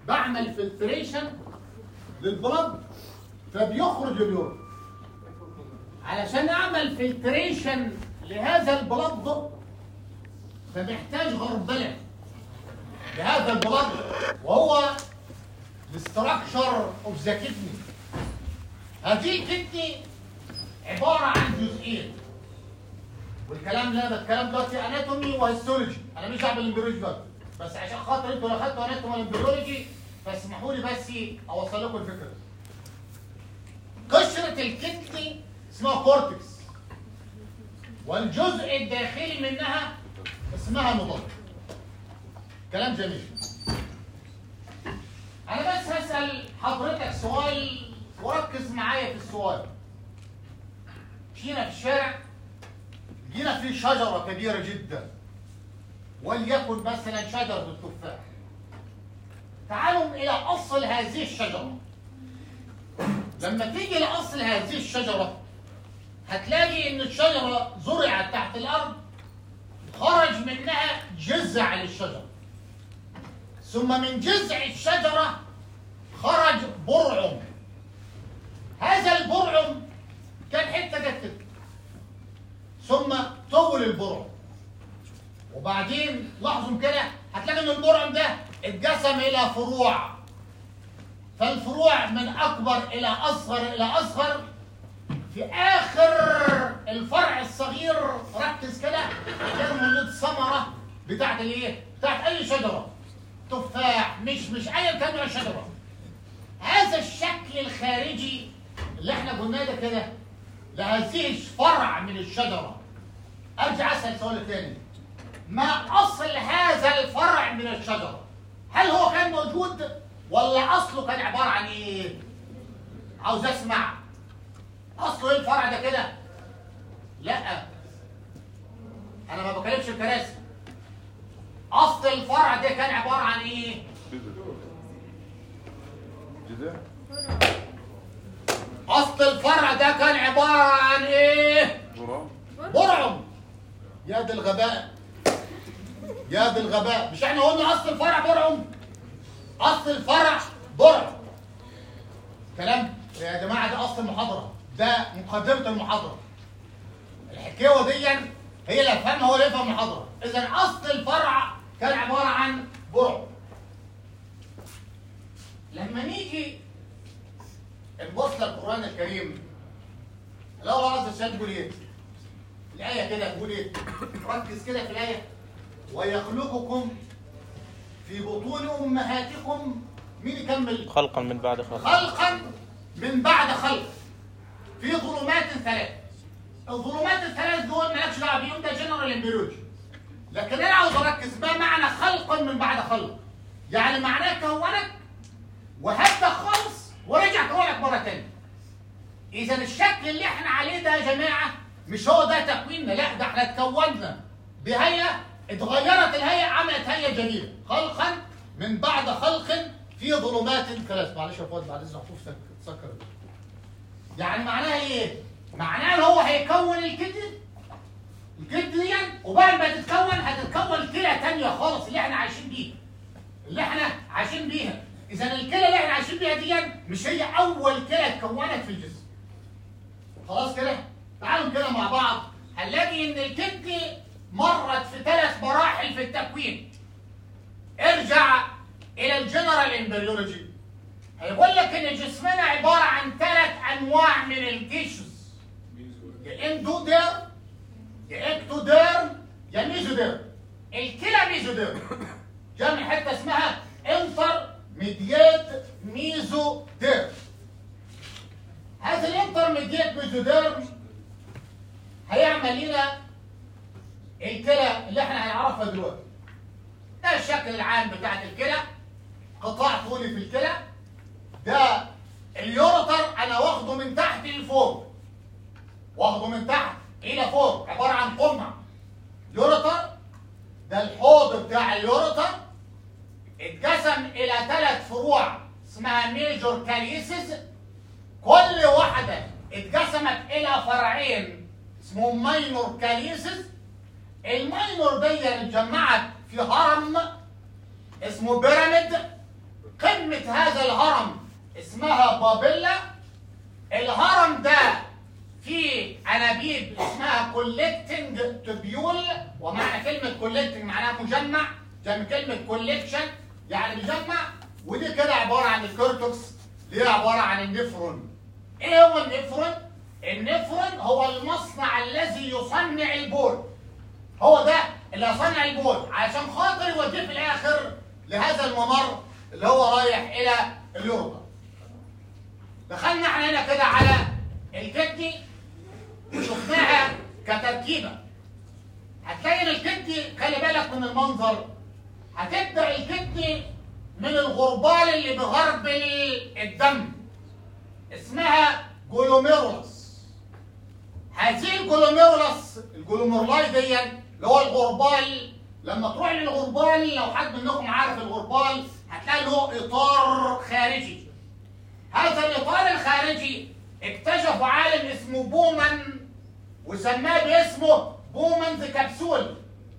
بعمل فلتريشن للبلد فبيخرج اليورين علشان اعمل فلتريشن لهذا البلد فمحتاج غربله لهذا البلد وهو الاستراكشر اوف ذا كدني هذه الكدني عباره عن جزئين والكلام لا ده الكلام دلوقتي اناتومي وهيستولوجي انا مش هعمل امبريولوجي دلوقتي بس عشان خاطر انتوا لو خدتوا اناتومي والامبريولوجي فاسمحوا لي بس اوصل لكم الفكره قشره الكدني اسمها كورتكس والجزء الداخلي منها اسمها مضاد كلام جميل انا بس هسال حضرتك سؤال وركز معايا في السؤال مشينا في الشارع جينا في شجره كبيره جدا وليكن مثلا شجره التفاح تعالوا الى اصل هذه الشجره لما تيجي لاصل هذه الشجره هتلاقي ان الشجره زرعت تحت الارض خرج منها جذع للشجره ثم من جذع الشجره خرج برعم هذا البرعم كان حته جت كده. ثم طول البرعم وبعدين لاحظوا كده هتلاقي ان البرعم ده اتقسم الى فروع فالفروع من اكبر الى اصغر الى اصغر في اخر الفرع الصغير ركز كده كان موجود ثمره بتاعت الايه؟ بتاعت اي شجره تفاح مش مش ايا كان نوع الشجره هذا الشكل الخارجي اللي احنا قلناه ده كده لهذه فرع من الشجره ارجع اسال سؤال تاني ما اصل هذا الفرع من الشجره؟ هل هو كان موجود ولا اصله كان عباره عن ايه؟ عاوز اسمع اصله ايه الفرع ده كده؟ لا انا ما بكلمش الكراسي اصل الفرع ده كان عباره عن ايه؟ جذع اصل الفرع ده كان عباره عن ايه؟ برام برعم يا دي الغباء يا دي الغباء مش احنا قلنا اصل الفرع برعم اصل الفرع برعم كلام يا جماعه ده اصل المحاضره ده مقدمه المحاضره الحكايه دي هي اللي افهمها هو اللي يفهم المحاضره اذا اصل الفرع كان عباره عن برعم لما نيجي نبص للقران الكريم الله عز وجل بيقول ايه الآية كده بتقول إيه؟ ركز كده في الآية ويخلقكم في بطون أمهاتكم مين يكمل؟ خلقا من بعد خلق خلقا من بعد خلق في ظلمات ثلاث الظلمات الثلاث دول مالكش دعوه بيهم ده جنرال امبريولوجي لكن انا عاوز اركز ما معنى خلقا من بعد خلق يعني معناه كونك وهدى خالص ورجع كونك مره ثانيه اذا الشكل اللي احنا عليه ده يا جماعه مش هو ده تكويننا لا ده احنا اتكوننا بهيئه اتغيرت الهيئه عملت هيئه جديده خلقا من بعد خلق في ظلمات ثلاث معلش يا فؤاد بعد اذنك شوف تسكر يعني معناها ايه؟ معناها ان هو هيكون الكتل الكتل دي وبعد ما تتكون هتتكون كلى تانية خالص اللي احنا عايشين بيها اللي احنا عايشين بيها اذا الكلى اللي احنا عايشين بيها دي مش هي اول كلى اتكونت في الجسم خلاص كده تعالوا كده مع بعض هنلاقي ان الكتل مرت في ثلاث مراحل في التكوين ارجع الى الجنرال امبريولوجي هيقول لك ان جسمنا عباره عن ثلاث انواع من الجيشز يا اندوديرم يا اكتوديرم يا ميزوديرم الكلى ميزوديرم جمع حته اسمها انتر ميديات ميزوديرم هذا الانتر ميديات ميزوديرم هيعمل لنا الكلى اللي احنا هنعرفها دلوقتي ده الشكل العام بتاعت الكلى قطاع طولي في الكلى ده اليورتر انا واخده من تحت لفوق واخده من تحت الى فوق عباره عن قمع يورتر ده الحوض بتاع اليورتر اتقسم الى ثلاث فروع اسمها ميجور كاليسيس كل واحده اتقسمت الى فرعين اسمهم ماينور كاليسيس الماينور دي اتجمعت في هرم اسمه بيراميد قمة هذا الهرم اسمها بابيلا الهرم ده فيه انابيب اسمها كولكتنج تبيول ومعنى كلمة كولكتنج معناها مجمع زي من كلمة كولكشن يعني مجمع ودي كده عبارة عن الكورتكس دي عبارة عن النفرون ايه هو النفرون؟ النفرون هو المصنع الذي يصنع البول هو ده اللي يصنع البول عشان خاطر يوديه في الاخر لهذا الممر اللي هو رايح الى اليوروبا دخلنا احنا هنا كده على الكدني وشفناها كتركيبه هتلاقي ان الكدني خلي بالك من المنظر هتبدا الكدني من الغربال اللي بغرب الدم اسمها جلوميرولس هذه الجلوميرولس الجلوميرولاي دي اللي هو الغربال لما تروح للغربال لو حد منكم عارف الغربال هتلاقي له اطار خارجي هذا الاطار الخارجي اكتشفه عالم اسمه بومان وسماه باسمه بومانز كبسول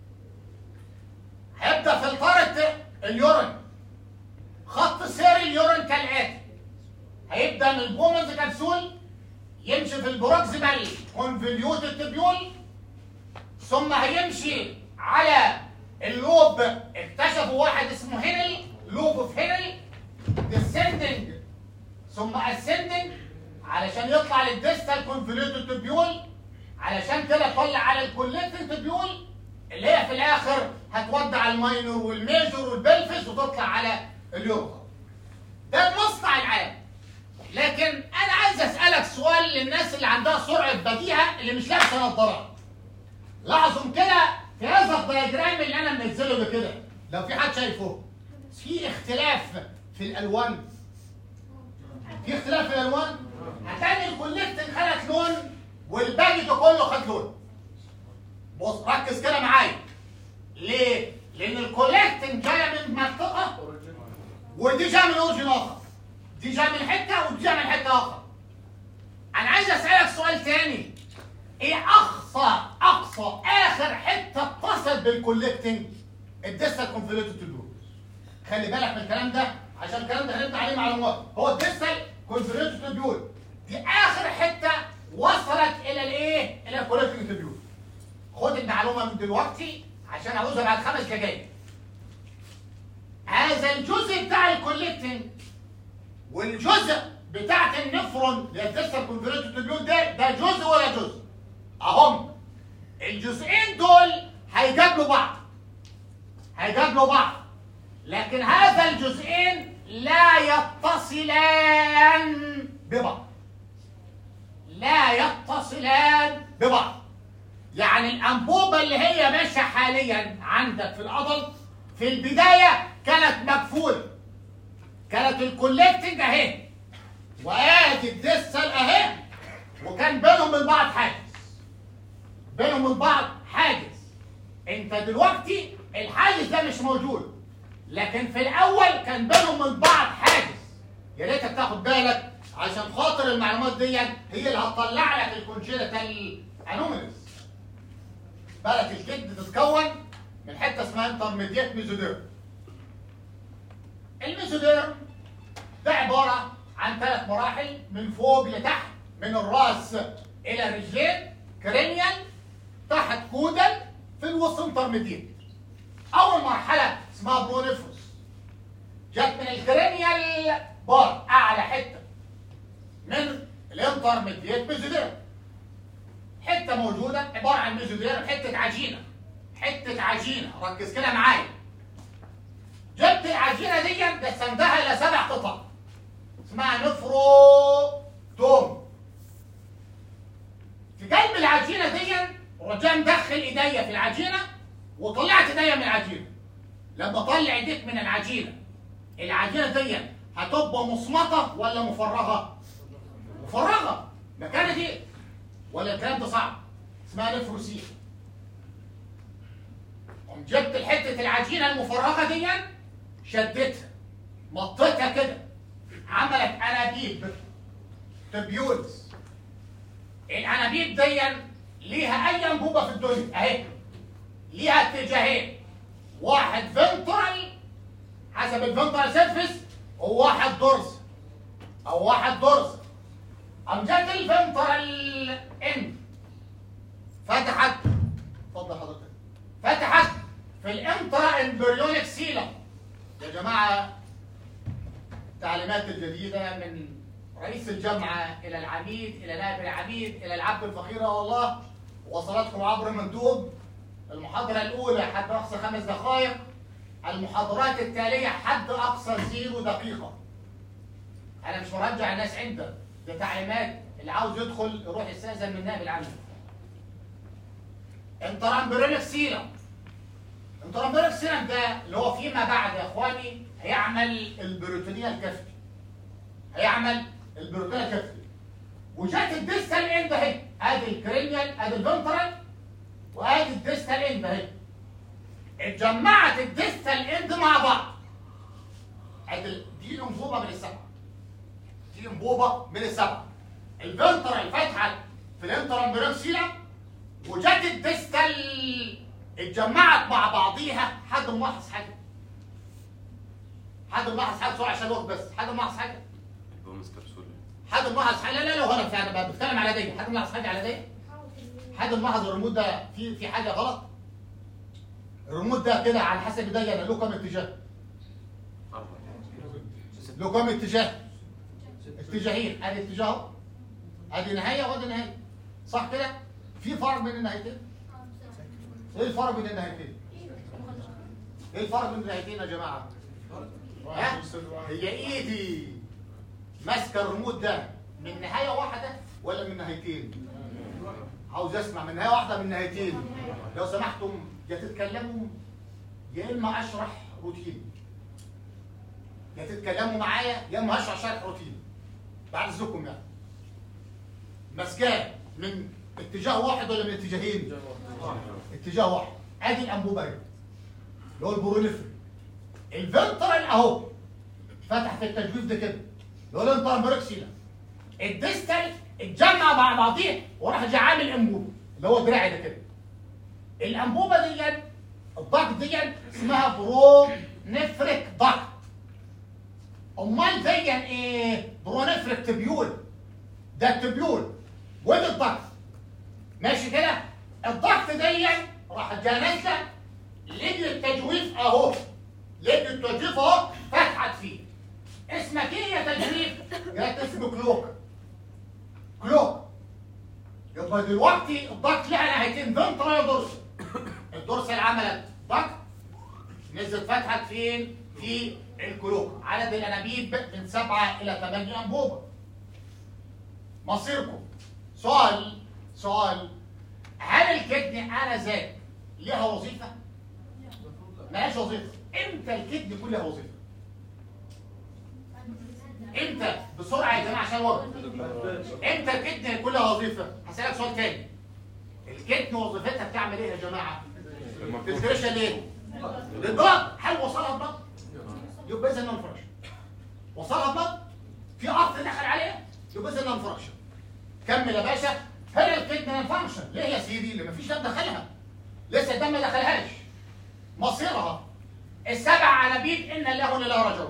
هيبدا فلتره اليورين خط سير اليورين كالاتي هيبدا من البومانز كبسول يمشي في البروكسيمال كونفوليوتد تبيول ثم هيمشي على اللوب اكتشفوا واحد اسمه هينل لوب في هينل ديسندنج ثم اسندنج علشان يطلع للديستال كونفوليوتد تبيول علشان كده يطلع على الكوليكتنج تبيول اللي هي في الاخر هتودع الماينور والميجور والبلفس وتطلع على اليوروكا ده المصنع العام لكن انا عايز اسالك سؤال للناس اللي عندها سرعه بديهه اللي مش لابسه نظارات لاحظوا كده في هذا الدياجرام اللي انا منزله ده كده لو في حد شايفه في اختلاف في الالوان في اختلاف في الالوان هتلاقي الكوليكتنج خدت لون والباقي ده كله خد لون بص ركز كده معايا ليه؟ لان الكوليكتنج جايه من منطقه ودي جايه من اورجن اخر دي جايه من حته ودي جايه من حته اخر انا عايز اسالك سؤال تاني ايه اقصى اقصى اخر حته اتصلت بالكوليكتنج الديستال كونفوليوتد تبيول خلي بالك من الكلام ده عشان الكلام ده هنبني عليه معلومات هو الديستال كونفوليوتد تبيول دي اخر حته وصلت الى الايه الى الكوليكتنج تبيول خد المعلومه من دلوقتي عشان عاوزها بعد خمس دقايق هذا الجزء بتاع الكوليكتنج والجزء بتاعت النفرون اللي هي الديستال كونفوليوتد تبيول ده ده جزء ولا جزء اهم الجزئين دول هيقابلوا بعض هيقابلوا بعض لكن هذا الجزئين لا يتصلان ببعض لا يتصلان ببعض يعني الانبوبه اللي هي ماشيه حاليا عندك في العضل في البدايه كانت مقفوله كانت الكوليكتنج اهي وادي الديستال اهي وكان بينهم من بعض حاجز بينهم من بعض حاجز انت دلوقتي الحاجز ده مش موجود لكن في الاول كان بينهم من بعض حاجز يا ريتك تاخد بالك عشان خاطر المعلومات دي هي اللي هتطلع لك الكونجينيتال انوميليز بالك الكبد تتكون من حته اسمها انترميديت ميزوديرم الميزوديرم ده عباره عن ثلاث مراحل من فوق لتحت من الراس الى الرجلين كرينيال تحت كودل في الوسط انترميديت اول مرحله اسمها برونيفروس جت من الكرينيال بار اعلى حته من الانترميديت ميزوديرم حته موجوده عباره عن ميزوديرم حته عجينه حته عجينه ركز كده معايا جبت العجينه دي قسمتها الى سبع قطع اسمها نفرودوم في قلب العجينه دي رجع مدخل ايديا في العجينه وطلعت ايديا من العجينه لما طلع ايديك من العجينه العجينه دي هتبقى مصمطه ولا مفرغه؟ مفرغه مكانها دي ولا الكلام ده صعب اسمها نفروسين قمت جبت حته العجينه المفرغه دي شدتها مطيتها كده عملت انابيب تبيولز الانابيب دي ليها اي انبوبه في الدنيا اهي ليها اتجاهين واحد فنترال حسب الفنترال سيرفيس وواحد درس او واحد درس قام جت الفنترال اند فتحت اتفضل حضرتك فتحت في الانترا امبريونيك سيلم يا جماعه التعليمات الجديده من رئيس الجامعه الى العميد الى نائب العميد الى العبد الفقير والله وصلتكم عبر مندوب المحاضره الاولى حد اقصى خمس دقائق المحاضرات التاليه حد اقصى زيرو دقيقه انا مش مرجع الناس عندك ده تعليمات اللي عاوز يدخل يروح يستاذن من نائب العميد انترامبرينك سيرم انترامبرينك سيرم ده اللي هو فيما بعد يا اخواني هيعمل البروتينيه الكفتي هيعمل البروتينيه الكفتي وجات الديستال اند اهي ادي الكرينيال ادي الفنترال وادي الديستال اند اهي اتجمعت الديستال اند مع بعض ادي دي انبوبه من السبعه دي انبوبه من السبعه الفنترال فاتحه في الانترامبرينك سيرم وجت الديستال اتجمعت مع بعضيها حد ملاحظ حاجه حد ملاحظ حاجه سؤال عشان الوقت بس حد ملاحظ حاجه بومس كبسولة حد ملاحظ حاجه لا لا لا غلط انا بتكلم على دي حد ملاحظ حاجه على دي حد ملاحظ الريموت ده في في حاجه غلط الريموت ده كده على حسب ده انا له كام اتجاه أربعة له كام اتجاه اتجاهين ادي اتجاه اهو. ادي نهايه وادي نهايه صح كده في فرق بين النهايتين ايه الفرق بين النهايتين ايه الفرق بين النهايتين يا جماعه ها؟ هي ايدي ماسكه الريموت ده من نهايه واحده ولا من نهايتين عاوز اسمع من نهايه واحده من نهايتين لو سمحتم يا تتكلموا يا اما اشرح روتين يا تتكلموا معايا يا اما هشرح شرح روتين بعد اذنكم يعني ماسكاه من اتجاه واحد ولا من اتجاهين؟ اتجاه واحد ادي الانبوبه اهي اللي هو البروليفري الفنترال اهو فتح في التجويف ده كده اللي هو الانترامبريكسيلا الديستال اتجمع مع بعضيه وراح جاي عامل انبوبه اللي هو دراعي ده كده الانبوبه دي الضغط دي اسمها برو نفرك ضغط امال دي ايه برونفرك تبيول ده التبيول وادي الضغط ماشي كده الضغط دي راح جاي نازله لجل التجويف اهو لجل التجويف اهو فتحت فيه اسمك ايه يا تجويف؟ جات اسمه كلوك كلوك يبقى دلوقتي الضغط لها نهايتين فنترا ودورس الدورس اللي عملت ضغط نزلت فتحت فين؟ في الكلوك عدد الانابيب من سبعه الى ثمانيه انبوبه مصيركم سؤال سؤال هل الكدن انا ذات ليها وظيفه؟ مالهاش وظيفه امتى الكدن يكون لها وظيفه؟ امتى بسرعه يا جماعه عشان وقت امتى الكدن يكون لها وظيفه؟ هسألك سؤال تاني الكدن وظيفتها بتعمل ايه يا جماعه؟ تفرشها ليه؟ للضغط هل وصلها الضغط؟ يبقى اذا نون فرش وصلها الضغط؟ في ضغط دخل عليها؟ يبقى اذا نون فرش كمل يا باشا هنا الكدن نون فانكشن ليه يا سيدي؟ اللي مفيش دم دخلها لسه الدم ما دخلهاش مصيرها السبع عنابيب ان له لا رجل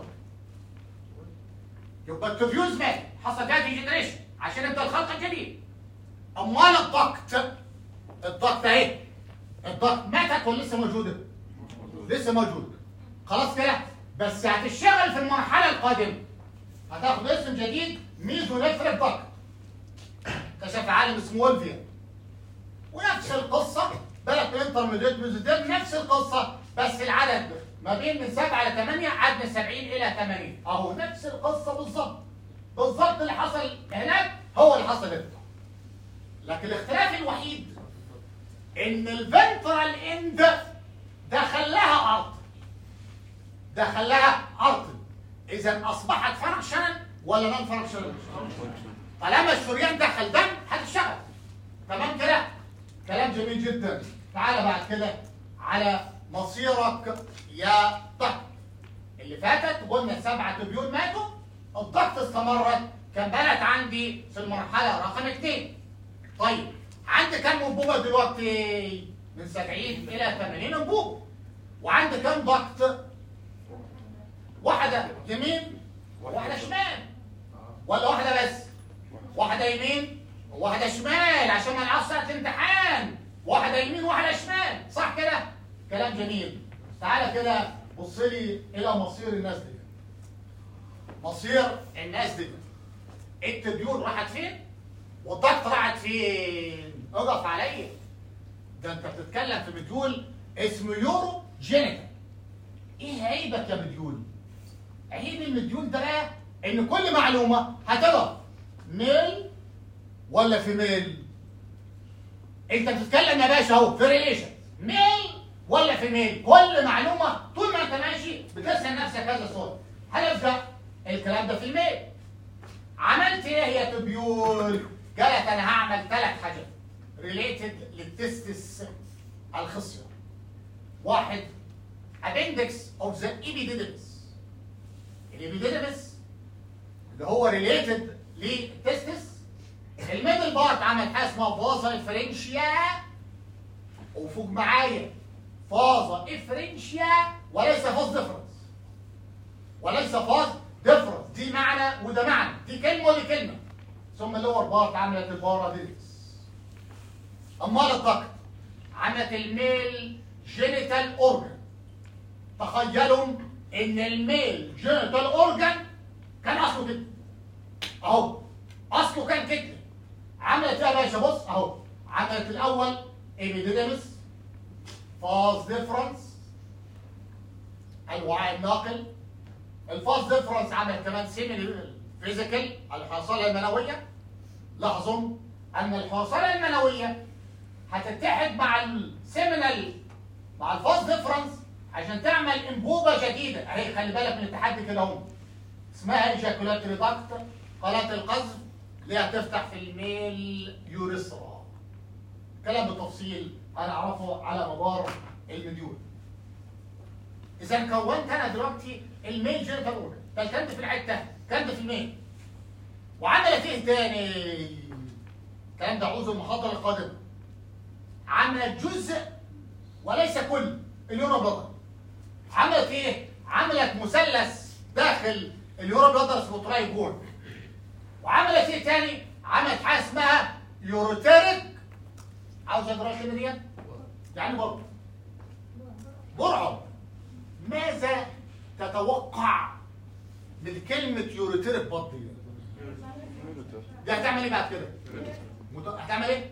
يبقى التفيوز مات حصل فيها ديجنريشن عشان يبدا الخلق الجديد اموال الضغط الضغط اهي الضغط ماتت ولا لسه موجوده؟ لسه موجوده خلاص كده بس هتشتغل في المرحله القادمه هتاخد اسم جديد ميزو نفرق ضغط كشف عالم اسمه وولفيا ونفس القصه بلد الانترميديت ميزودير نفس القصه بس العدد ما بين من 7 ل 8 عاد من 70 الى 80 اهو نفس القصه بالظبط بالظبط اللي حصل هناك هو اللي حصل هنا لكن الاختلاف الوحيد ان الفنترال اند دخل لها ارض دخل لها ارض اذا اصبحت فانكشنال ولا نون فانكشنال طالما الشريان دخل دم هتشتغل تمام كده كلام جميل جدا تعالى بعد كده على مصيرك يا ضغط اللي فاتت قلنا السبعة تبيون ماتوا الضغط استمرت كان بلد عندي في المرحلة رقم اثنين طيب عندي كم انبوبة دلوقتي من 70 إلى 80 انبوبة وعندي كم ضغط واحدة يمين واحده شمال ولا واحده بس واحده يمين وواحده شمال عشان ما نعرفش ساعه امتحان واحده يمين وواحده شمال صح كده كلام جميل تعالى كده بص لي الى مصير الناس دي مصير الناس دي التبيون راحت فين والضغط راحت فين اقف عليا ده انت بتتكلم في مديول اسمه يورو جينيتال ايه عيبك يا مديول عيب المديول ده بقى ان كل معلومه هتبقى ميل ولا فيميل انت بتتكلم يا باشا اهو في ريليشن ميل ولا فيميل كل معلومه طول ما انت ماشي بتسال نفسك هذا السؤال هنبدا الكلام ده في الميل عملت ايه يا تبيول قالت انا هعمل ثلاث حاجات ريليتد للتستس الخصيه واحد appendix of the epididymis الابيديدمس اللي هو ريليتد للتستس الميدل بارت عمل حاجه اسمها فازا افرنشيا وفوق معايا فازا افرنشيا وليس فاز ديفرنس وليس فاز ديفرنس دي معنى وده معنى دي كلمه ودي كلمه ثم اللور بارت عملت الباراديدكس امال الضغط عملت الميل جينيتال اورجن تخيلوا ان الميل جينيتال اورجن كان اصله كده اهو اصله كان كده عملت ايه يا باشا بص اهو عملت الاول ايبيديدمس فاز ديفرنس الوعاء الناقل الفاز ديفرنس عمل كمان سيمي فيزيكال الحصاله المنويه لاحظوا ان الحصاله المنويه هتتحد مع السيمينال مع الفاز ديفرنس عشان تعمل انبوبه جديده اهي خلي بالك من التحدي كده اهو اسمها ايجاكولاتري داكت قناه القذف اللي هتفتح في الميل يوريثرا كلام بالتفصيل انا اعرفه على مدار المديول اذا كونت انا دلوقتي الميل جينيتال اورجن ده كانت في الحته كانت في الميل وعملت ايه تاني الكلام ده عاوز المحاضره القادمه عملت جزء وليس كل اليورو بلادر عملت ايه عملت مثلث داخل اليورو بلادر اسمه ترايجون وعملت ايه تاني عملت حاجه اسمها يوروتيريك عاوز اقرا الكلمه ديت يعني برضه برعب ماذا تتوقع من كلمة يوريتيريك بط دي؟ دي هتعمل ايه بعد كده؟ مت- هتعمل ايه؟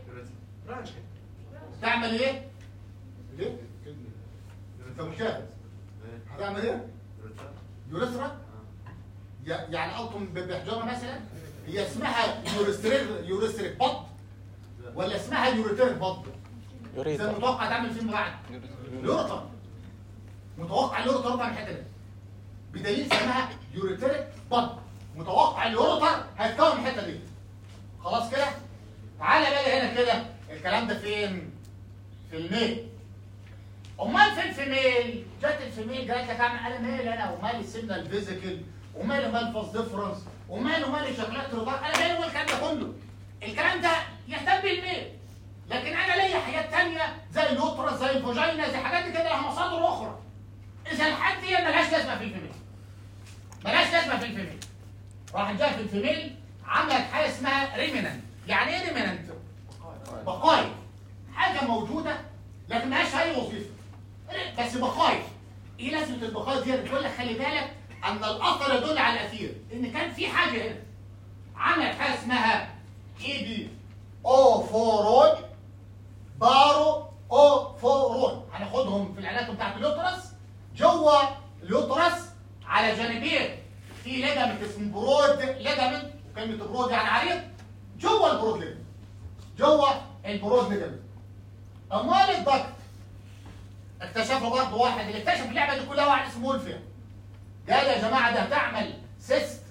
تعمل ايه؟ ليه؟ انت مشاهد هتعمل ايه؟ يوريثرا؟ ي- يعني قطم بحجاره مثلا هي اسمها يوريستريك يوريستريك بط ولا اسمها يوريتيريك بط؟ اذا يوريتا متوقع تعمل فين بعد؟ يوريتر متوقع اليوريتر يطلع من الحته دي بدليل اسمها يوريتريك بط متوقع اليوريتر هيتكون من الحته دي خلاص كده تعالى بقى هنا كده الكلام ده فين في الميل امال فين في ميل جت الفيميل قالت لك اعمل انا مال انا ومال السمنه الفيزيكال ومال ومال فاس ديفرنس ومال ومال شغلات رضاء انا مالي والكلام ده كله الكلام ده يهتم بالميل لكن انا ليا حاجات تانية زي اليوترس زي الفاجينا زي حاجات كده لها مصادر اخرى اذا الحاجات دي ملهاش لازمه في الفيميل ملهاش لازمه في الفيميل راح جاء في الفيميل عملت حاجه اسمها ريمننت يعني ايه ريمننت بقايا حاجه موجوده لكن ملهاش اي وظيفه بس بقايا ايه لازمه البقايا دي بتقول لك خلي بالك ان الاثر يدل على الاثير ان كان في حاجه هنا عملت حاجه اسمها اي بي او فورون بارو او فورون هناخدهم في العلاقه بتاعت اليوترس جوه اليوترس على جانبين في ليجامنت اسمه برود ليجامنت وكلمه برود يعني عريض جوه البرود ليجامنت جوه البرود ليجامنت امال الضغط اكتشفه برضه واحد اللي اكتشف اللعبه دي كلها واحد اسمه ولفيا قال يا جماعه ده هتعمل سيست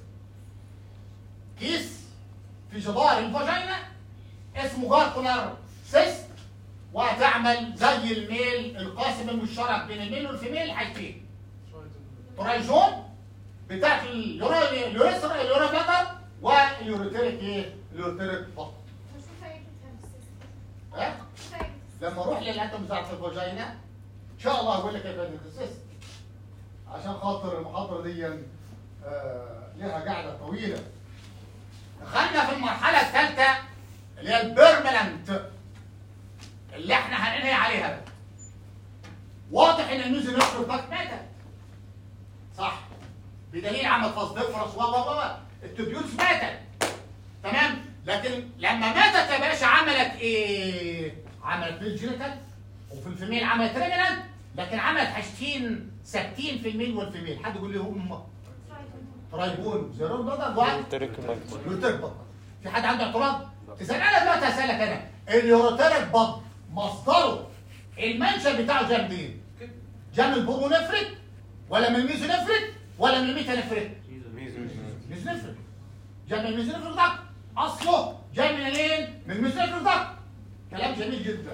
كيس في جدار الفاجينا اسمه جارتنر سيست وهتعمل زي الميل القاسم المشترك بين الميل والفيميل حاجتين ترايجون بتاعت اليورو- اليوريثرا اليوروبلاتر واليوريتريك ايه؟ اليوريتريك بط ها؟ لما اروح للاتم بتاعت الفاجينا ان شاء الله هقول لك كيف السيست عشان خاطر المحاضره دي آه لها قاعده طويله دخلنا في المرحله الثالثه اللي هي البيرمننت اللي احنا هننهي عليها بقى واضح ان الميوزن نفرتك ماتت صح بدليل عمل فاص ديفرنس و و و التوبيولز ماتت تمام لكن لما ماتت يا باشا عملت ايه؟ عملت في الجينيتال وفي الفيميل عملت ريمننت لكن عملت حاجتين ثابتين في الميل والفيميل حد يقول لي هم ترايبون زيرون بلدر واحد يوترك بط في حد عنده اعتراض؟ اذا انا دلوقتي هسالك انا اليوروترك بط مصدره المنشا بتاعه جاي منين؟ جاي من البورونفريت ولا من الميزونفريت ولا من الميتانفريت؟ ميزونفريت جاي من الميزونفريت ده اصله جاي من الين؟ من الميزونفريت ده كلام جميل جدا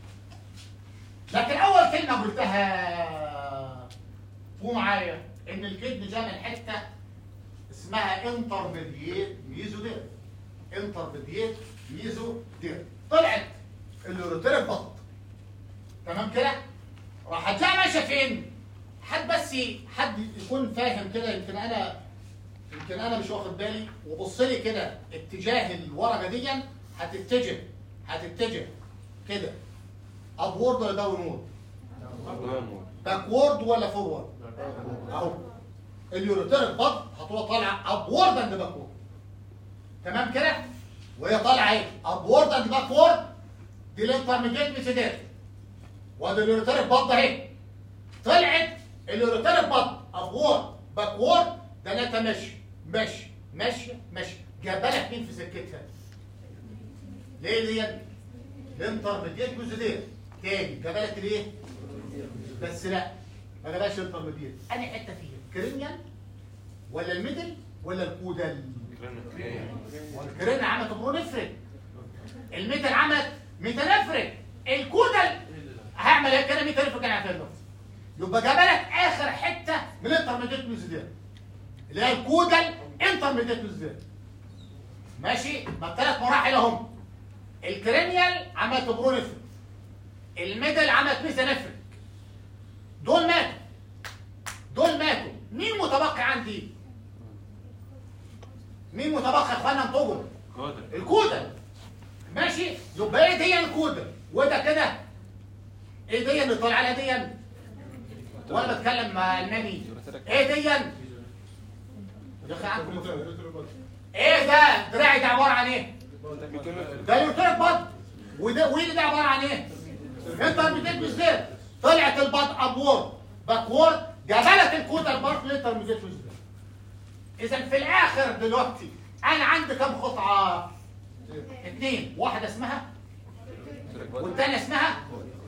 لكن اول كلمه قلتها قوم معايا ان الكدن جاي من حته اسمها انترميديت ميزودير انترميديت ميزودير طلعت اليوروتيرك بط تمام كده راح جاي ماشيه فين حد بس حد يكون فاهم كده يمكن انا يمكن انا مش واخد بالي وبص لي كده اتجاه الورقه دي هتتجه هتتجه كده ابورد ولا داون وورد باكورد ولا فورورد اهو اليوروتيرك بط هتبقى طالعه ابورد اند باكورد تمام كده وهي طالعه ايه ابورد اند باكورد دي الانترميديت ميسيدير وادي اليوروتيرك بط اهي طلعت اليوروتيرك بط ابورد باكورد ده نتا ماشي ماشي ماشي ماشي جابلك مين في سكتها ليه دي الانترميديت ميسيدير تاني جابلك ليه بس لا ما جابهاش انترميديت انا حته فيها كرينيال ولا الميدل ولا الكودال والكرين عملت برونفريك الميتال عملت ميتانفريك الكودال هعمل ايه كده ميتانفريك انا هعمله يبقى جابلك اخر حته من الانترميديت ميزيدير اللي هي الكودال انترميديت ميزيدير ماشي ما الثلاث مراحل اهم الكرينيال عملت برونفريك الميدل عملت ميتانفريك دول ماتوا دول ماتوا مين متبقي عندي مين متبقي يا اخوانا انتجوا الكودة ماشي يبقى ايه دي الكودة وده كده ايه دي اللي طالع عليها دي وانا بتكلم مع الماني ايه دي يا اخي عنكم ايه ده دراعي ده عباره عن ايه ده اليوتيرك بط وده ويلي ده عباره عن ايه انت بتلبس ده طلعت البط ابورد باكورد جبلت الكودة البط ليتر ميزيت اذا في الاخر دلوقتي انا عندي كم قطعه اثنين واحده اسمها والثانيه اسمها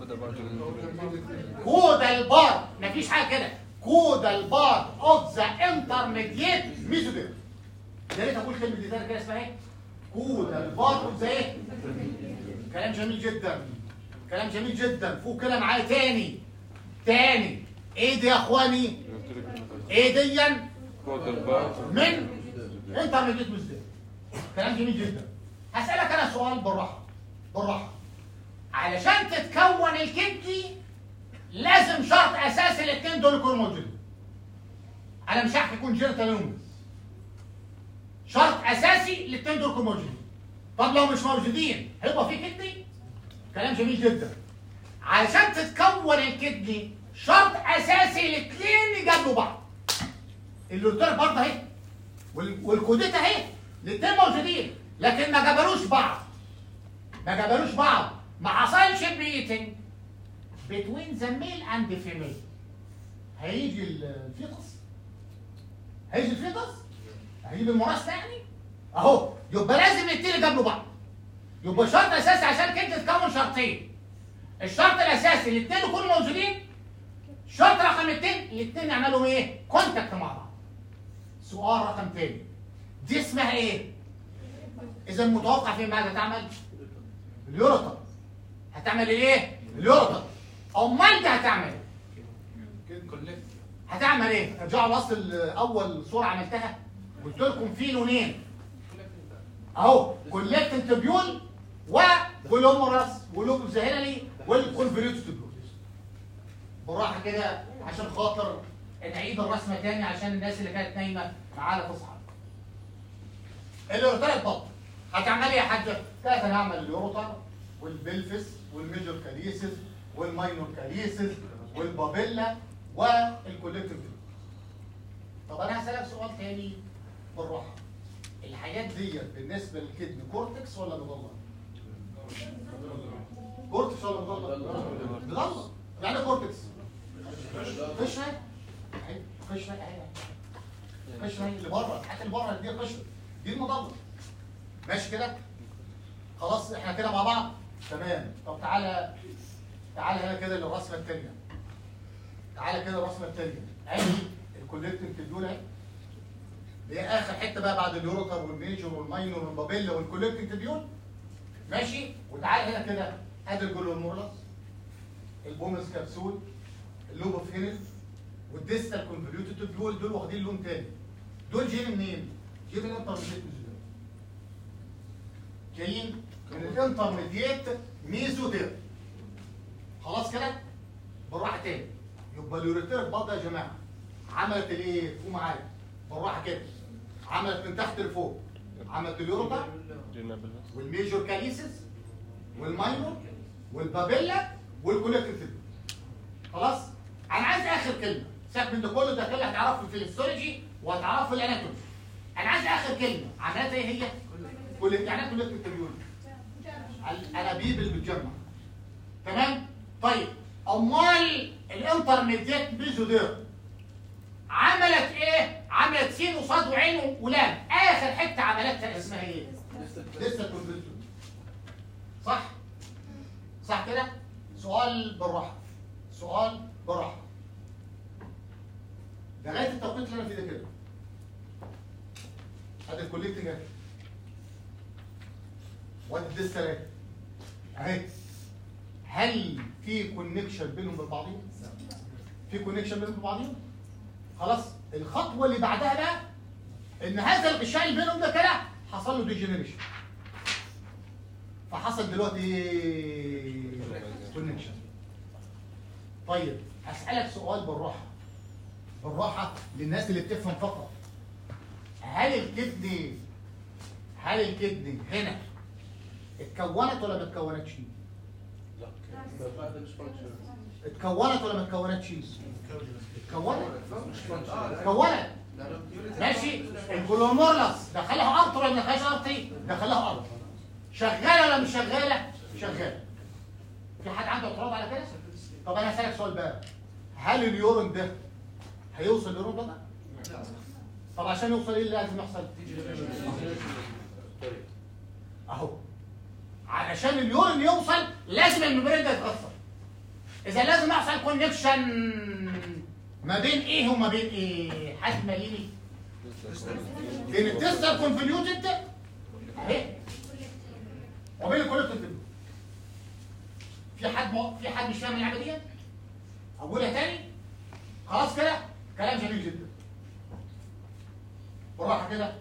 كودا البار مفيش حاجه كده كودا البار اوف ذا انترميديت ميزودير يا ريت اقول كلمه دي تاني كده اسمها ايه كودا البار اوف ذا ايه كلام جميل جدا كلام جميل جدا فوق كده معايا تاني تاني ايه دي يا اخواني ايه ديا من انترميديت ميزودير كلام جميل جدا هسألك أنا سؤال بالراحة بالراحة علشان تتكون الكدني لازم شرط أساسي الاثنين دول يكونوا موجودين أنا مش عارف يكون جيرتا يومز شرط أساسي الاثنين دول يكونوا موجودين طب لو مش موجودين هيبقى في كدني كلام جميل جدا علشان تتكون الكدني شرط أساسي الاثنين يجابلوا بعض اللي قلت لك برضه اهي وال- والكوديتا اهي الاثنين موجودين لكن ما جبروش بعض ما جبروش بعض ما حصلش ميتنج بتوين ذا ميل اند فيميل هيجي الفيتس هيجي الفيتس هيجي المراسله يعني اهو يبقى لازم الاثنين يجابلوا بعض يبقى شرط اساسي عشان كده تتكون شرطين الشرط الاساسي الاثنين يكونوا موجودين شرط رقم اثنين الاثنين يعملوا ايه؟ كونتاكت مع بعض سؤال رقم تاني دي اسمها ايه؟ اذا متوقع في ماذا تعمل؟ اليورطة هتعمل ايه؟ اليورطة امال ده هتعمل ايه؟ هتعمل ايه؟ ارجعوا لاصل اول صورة عملتها قلت لكم في لونين اهو كولكتنج تبيول وجلوموراس ولوب زهيرلي والكونفوليوتد تبيول بالراحة كده عشان خاطر نعيد الرسمه تاني عشان الناس اللي كانت نايمه معانا تصحى اليوروتر بطل هتعمل ايه يا حاج؟ كانت هنعمل اليوروتر والبلفس والميجور كاليسيس والماينور كاليسيس والبابيلا والكوليكتيف طب انا هسألك سؤال تاني بالراحه الحاجات دي بالنسبه للكدن كورتكس ولا مضله؟ كورتكس ولا مضله؟ مضله يعني إيه كورتكس قشره أهي، قشره اهي قشره أهي اللي بره الحاجات اللي بره دي قشره دي المضله ماشي كده خلاص احنا كده مع بعض تمام طب تعالى تعالى هنا كده للرسمه الثانيه تعالى كده الرسمه الثانيه ادي الكوليكتيف تدول اهي اللي هي اخر حته بقى بعد اليوروتر والميجور والماينور والبابيلا والكوليكتيف تديول ماشي وتعالى هنا كده ادي الجلومورلاس البومس كبسول اللوب اوف هينل والديستال كونفوليوتد تديول دول واخدين لون تاني دول جايين منين؟ جايين من الانترميديت ميزوديرم جايين من الانترميديت ميزوديرم خلاص كده؟ بالراحه تاني يبقى اليوريتيرك بطه يا جماعه عملت الايه؟ قوم معايا بالراحه كده عملت من تحت لفوق عملت اليوروتا والميجور كاليسيس والماينور والبابيلا والكوليكتيف خلاص انا عايز اخر كلمه سيبك من ده كله ده كله هتعرفه في الهيستولوجي وهتعرفه في الاناتومي انا عايز اخر كلمه عملت ايه هي؟ كل يعني ايه كوليكتيف تبيول الانابيب اللي بتجمع تمام طيب امال الانترميديت ميزودير عملت ايه عملت سين وصاد وعين ولام اخر حته عملتها اسمها ايه لسه كونفلتون صح صح كده سؤال بالراحه سؤال بالراحه لغايه التوقيت اللي انا فيه ده كده ادي الكوليكتنج اهي وادي الديستال اهي هل في كونكشن بينهم وبين بعضهم؟ في كونكشن بينهم وبين بعضهم؟ خلاص الخطوه اللي بعدها بقى ان هذا الغشاء اللي بينهم ده كده حصل له ديجنريشن فحصل دلوقتي كونكشن طيب اسالك سؤال بالراحه بالراحه للناس اللي بتفهم فقط هل الكدني هل الكدني هنا اتكونت ولا ما اتكونتش؟ اتكونت ولا ما اتكونتش؟ اتكونت اتكونت ماشي الجلومورلاس دخلها ارض ولا ما دخلهاش ارض دخلها ارض شغاله ولا مش شغاله شغاله في حد عنده اعتراض على كده طب انا هسالك سؤال بقى هل اليورين ده هيوصل لليورين ده طب عشان يوصل ايه اللي لازم يحصل اهو علشان اليورين يوصل لازم الممبرين ده يتغسل اذا لازم يحصل كونكشن ما بين ايه وما بين ايه حد ماليني بين الديستال كونفوليوتد اهي وبين الكوليكتيف في حد م... في حد مش فاهم اللعبه دي اقولها تاني خلاص كده كلام جميل جدا بالراحه كده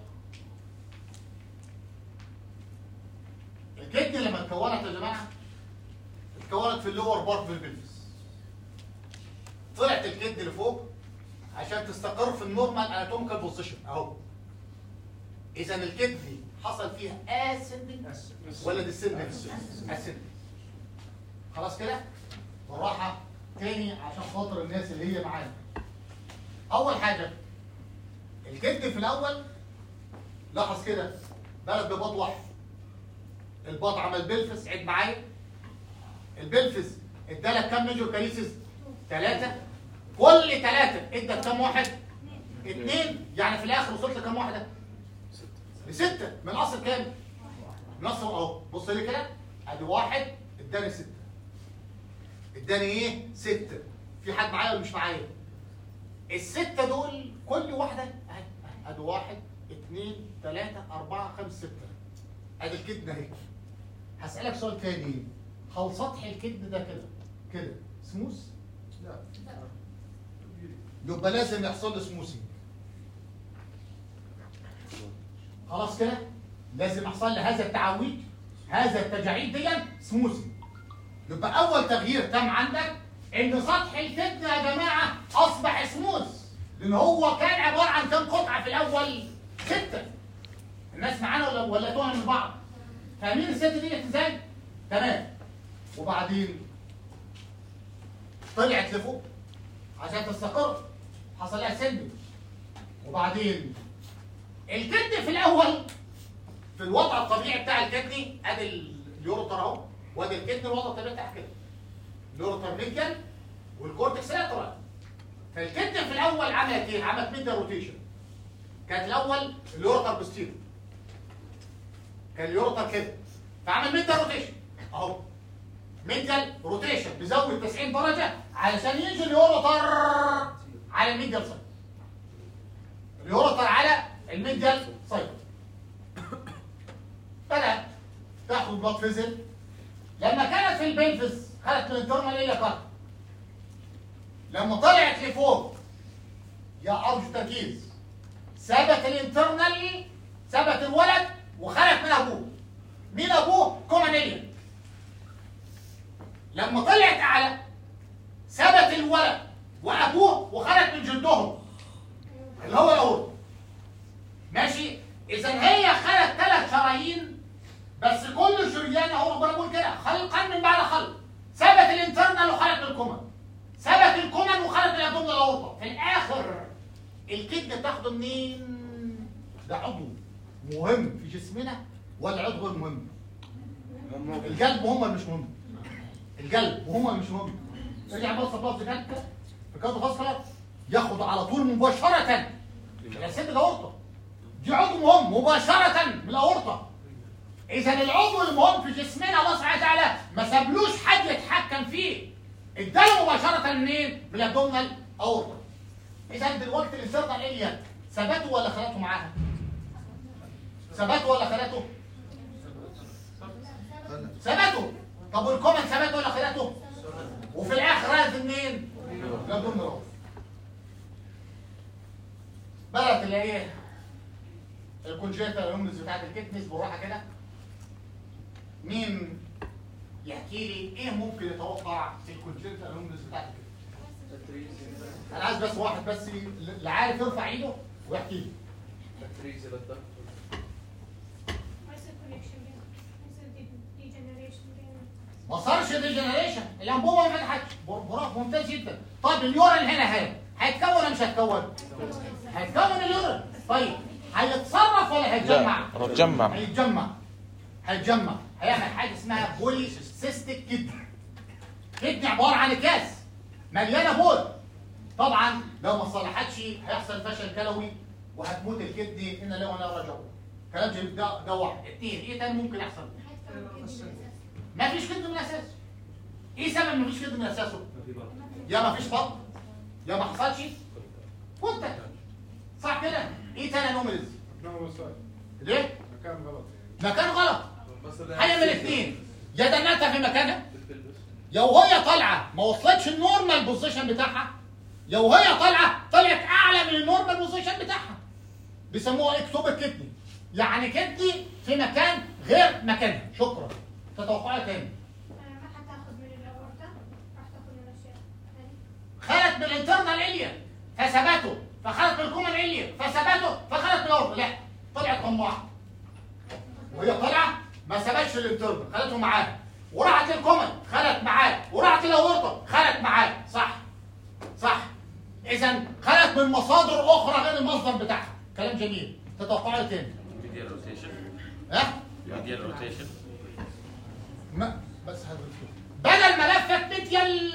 الكدن لما اتكونت يا جماعه اتكونت في اللور بارت في البلفس طلعت الكدن لفوق عشان تستقر في النورمال اناتوميكال بوزيشن اهو اذا الكدني حصل فيها اسندنج ولا ديسندنج اسندنج خلاص كده بالراحه تاني عشان خاطر الناس اللي هي معانا اول حاجه الكدن في الاول لاحظ كده بلد بباط واحد الباط عمل بلفس عد معايا البلفس ادالك كام ميجور كاليسيس ثلاثة كل ثلاثة ادى كام واحد؟ اثنين يعني في الاخر وصلت لكام واحدة؟ لستة من اصل كام؟ من اصل اهو بص لي كده ادي واحد اداني ستة اداني ايه؟ ستة في حد معايا ولا مش معايا؟ الستة دول كل واحدة اهي اهي. ادي واحد اثنين ثلاثة أربعة خمسة ستة ادي الكدن اهي هسألك سؤال تاني هل سطح الكدن ده كده كده سموث؟ يبقى لازم يحصل له سموثنج خلاص كده لازم يحصل له هذا التعويج هذا التجاعيد دي سموثنج يبقى اول تغيير تم عندك ان سطح الكدن يا جماعه اصبح سموث لان هو كان عباره عن كام قطعه في الاول سته الناس معانا ولا ولا توها من بعض فاهمين الست دي ازاي تمام وبعدين طلعت لفوق عشان تستقر حصل لها سلم وبعدين الكدن في الاول في الوضع الطبيعي بتاع الكدني ادي اليوروتر اهو وادي الكدن الوضع الطبيعي بتاعها كده اليوروتر ميديال والكورتكس لاترال فالكدن في الاول عملت ايه؟ عملت ميديا روتيشن كانت الاول اليوروتر بستيرو كان اليوروتر كده فعمل ميديا روتيشن اهو ميديال روتيشن بزود 90 درجه علشان يجي اليوروتر على الميديال سايد اليوروتر على الميديال سايد بدأت تاخد بلاد فيزل لما كانت في البنفس خدت من الدورمال الى كارت لما طلعت لفوق يا ارجو تركيز ثبت الانترنال ثبت الولد وخرج من ابوه مين ابوه كومانيليا لما طلعت اعلى ثبت الولد وابوه وخرج من جلدهم اللي هو الاورد ماشي اذا هي خلت ثلاث شرايين بس كل شريان اهو ربنا بيقول كده خلقا من بعد خلق ثبت الانترنال وخلق الكومن ثبت الكومن وخلق الابدومينال الاورطه في الاخر الكدنه بتاخده منين؟ ده عضو مهم في جسمنا ولا عضو غير مهم؟ القلب هم اللي مش مهم القلب وهم اللي مش مهم ارجع بص بص كده في كذا فصلة ياخد على طول مباشرة الست الاورطة دي عضو مهم مباشرة من الاورطة اذا العضو المهم في جسمنا الله سبحانه وتعالى ما سابلوش حد يتحكم فيه اداله مباشرة منين؟ من الابدومينال اورطة اذا دلوقتي الانسرطة الاليا ثبته ولا خلته معاها؟ ثبته ولا خلته؟ ثبته طب والكومن ثبته ولا خلته؟ وفي الاخر راز منين؟ الابدومينال اورطة بدأت اللي هي الكونجيتا الهومنز بتاعت الكتنس بالراحه كده مين يحكي لي ايه ممكن يتوقع في الكونجيتا الهومنز بتاعت الكتنس انا عايز بس واحد بس اللي عارف يرفع ايده ويحكي لي ما صارش ديجنريشن الانبوبه ما فتحتش براك ممتاز جدا طيب اليورين هنا اهي هيتكون ولا مش هيتكون؟ هيتكون اليورين طيب هيتصرف ولا هيتجمع؟ لا هتجمع هيتجمع هيتجمع هيعمل حاجه اسمها بولي سيستيك كدني كدني عباره عن اكياس مليانه بول طبعا لو ما صلحتش هيحصل فشل كلوي وهتموت الكدني ان لا وانا رجعوا كلام جميل ده ده واحد اثنين ايه تاني ممكن يحصل؟ ما فيش كدن من اساسه ايه سبب ما فيش كدن من اساسه؟ يا ما فيش بطن يا ما حصلش وانت صح كده؟ ايه تاني انوميلز؟ ليه؟ مكان غلط يعني مكان غلط هيعمل اثنين يا دنتها في مكانها يا وهي طالعه ما وصلتش النورمال بوزيشن بتاعها يا وهي طالعه طلعت اعلى من النورمال بوزيشن بتاعها بيسموها اكتوبر كدني يعني كدني في مكان غير مكانها شكرا تتوقعها تاني ما حتاخذ من الاورطه راح تاخذ من اشياء ثانيه خلت من الانترنال اليا فثبته فخلت من الكومن اليا فثبته فخلت من الاورطه لا طلعت طماعه وهي طالعه ما ثبتش الانترنال خلته معاه وراحت للكومن خلت معاه وراحت للاورطه خلت معاه صح صح اذا خلت من مصادر اخرى غير المصدر بتاعها كلام جميل تتوقعوا إيه تاني ميديال روتيشن ها ميديال روتيشن ما بس هذا بدل ما لفت ميديال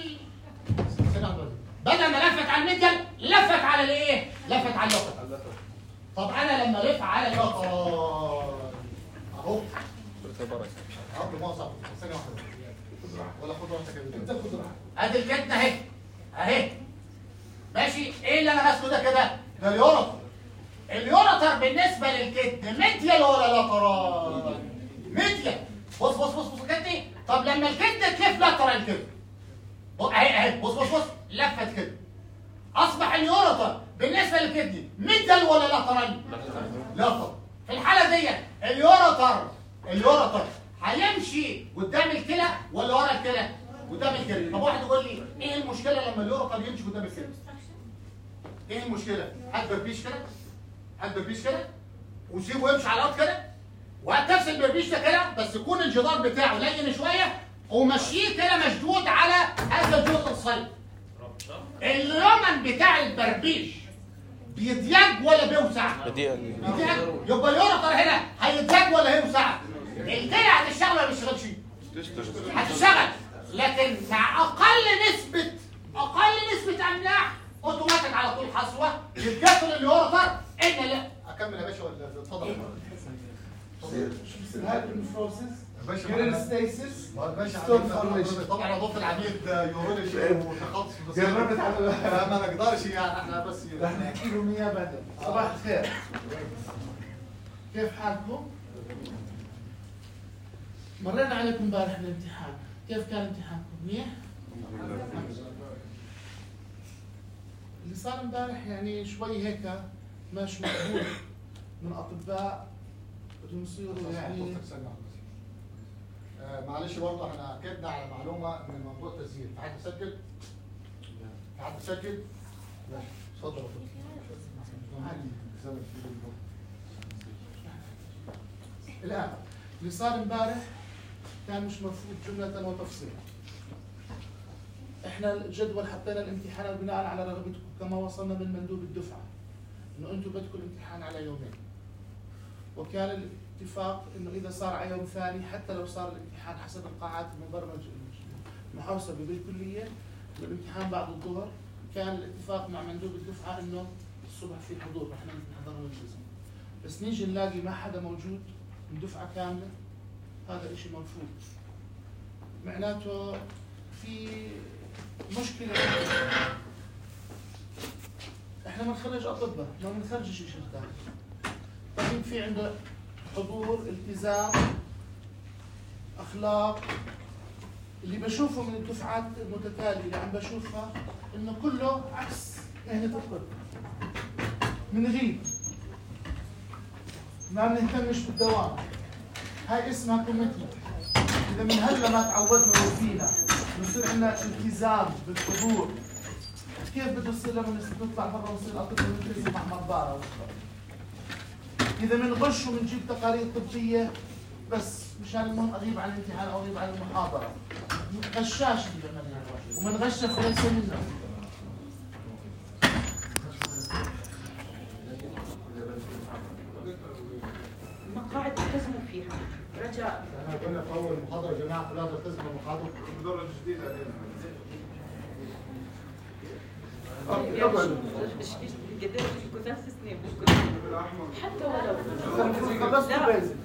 بدل ما لفت على الميديال لفت على الايه؟ لفت على اللوكر طب انا لما الف على اللوكر اهو اهو ما صعب ثانيه واحده ولا خد راحتك يا انت خد راحتك ادي الكتنه اهي اهي ماشي ايه اللي انا ماسكه ده كده؟ ده اليورتر اليورتر بالنسبه للكتن ميديال ولا لاترال؟ ميديال بص بص بص بص كتني طب لما الكتنه تلف لاترال كده بص- اهي اهي بص بص بص لفت كده اصبح اليورتر بالنسبه للكدني ميدل ولا لاترال؟ لاترال في الحاله دي اليورتر اليورتر هيمشي قدام الكلى ولا ورا الكلى؟ قدام الكلى طب واحد يقول لي ايه المشكله لما اليورتر يمشي قدام الكلى؟ ايه المشكله؟ هات بربيش كده هات بربيش كده وسيبه يمشي على الارض كده وهات نفس البربيش ده كده بس يكون الجدار بتاعه لين شويه ومشيه كده مشدود على هذا الجزء الصلب اليمن بتاع البربيش بيضيق ولا بيوسع؟ بديع بيضيق يبقى اليورتر هنا هيضيق ولا هيوسع؟ الكلى هتشتغل ولا ما بتشتغلش؟ هتشتغل لكن مع اقل نسبه اقل نسبه املاح اوتوماتيك على طول حصوه يتقفل اليورتر ان لا اكمل يا باشا ولا اتفضل الهايبرنفروسيس باشا جرينستيسيس باشا ستون فورميشن طبعا اضافه العميد يورولوجي وتخصص في جربت على ما نقدرش يعني احنا بس رح نحكي لهم اياه بعدين صباح الخير كيف حالكم؟ مرينا عليكم امبارح بالامتحان كيف كان امتحانكم؟ منيح؟ اللي صار امبارح يعني شوي هيك مش مقبول من اطباء بدهم يصيروا يعني آه، معلش برضه احنا اكدنا على معلومه من موضوع تسجيل في حد مسجل؟ في حد مسجل؟ ماشي اتفضل يا فندم. الآن اللي صار امبارح كان مش مرفوض جملة وتفصيلا. احنا الجدول حطينا الامتحان بناء على رغبتكم كما وصلنا من مندوب الدفعة انه انتم بدكم الامتحان على يومين. وكان الاتفاق انه اذا صار على يوم ثاني حتى لو صار الامتحان حسب القاعات المبرمج المحوسبة بالكلية إنه الامتحان بعد الظهر كان الاتفاق مع مندوب الدفعة انه الصبح في حضور احنا نحضر ونلتزم. بس نيجي نلاقي ما حدا موجود من دفعة كاملة هذا اشي مرفوض معناته في مشكلة احنا بنخرج اطباء ما بنخرجش شيء ثاني طيب في عنده حضور التزام اخلاق اللي بشوفه من الدفعات المتتالية اللي عم بشوفها انه كله عكس مهنة الطب بنغيب ما بنهتمش بالدوام هاي اسمها كوميتمنت اذا من هلا ما تعودنا وفينا بصير عندنا التزام بالحضور كيف بده يصير لما نطلع برا ونصير اطباء نلتزم مع مرضانا اذا بنغش وبنجيب تقارير طبيه بس مشان المهم اغيب عن الامتحان او اغيب عن المحاضره غشاش اللي بيعملها ومن غش فليس منا مقاعد التزموا فيها رجاء احنا كنا في اول محاضره يا جماعه كلها تلتزم المحاضره مدرج جديد علينا قديش بدكم ثلاث سنين بدكم حتى ولو خلصت البيزك